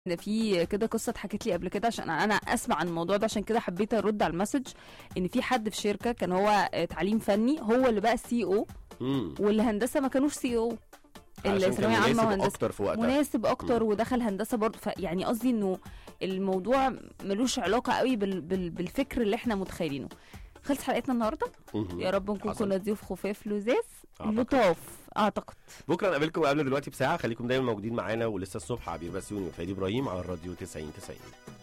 ان في كده قصه اتحكت لي قبل كده عشان انا اسمع عن الموضوع ده عشان كده حبيت ارد على المسج ان في حد في شركه كان هو آه، تعليم فني هو اللي بقى سي او مم. والهندسه ما كانوش سي او عشان كان الثانويه عامه مناسب وهندسه اكتر في وقتها مناسب اكتر ودخل هندسه برضه فيعني قصدي انه الموضوع ملوش علاقه قوي بال بال بالفكر اللي احنا متخيلينه خلص حلقتنا النهارده مهم. يا رب نكون حصل. كنا ضيوف خفاف لذاذ أعتقد. لطاف اعتقد بكره نقابلكم قبل دلوقتي بساعه خليكم دايما موجودين معانا ولسه الصبح عبير بسيوني وفادي ابراهيم على الراديو 90 90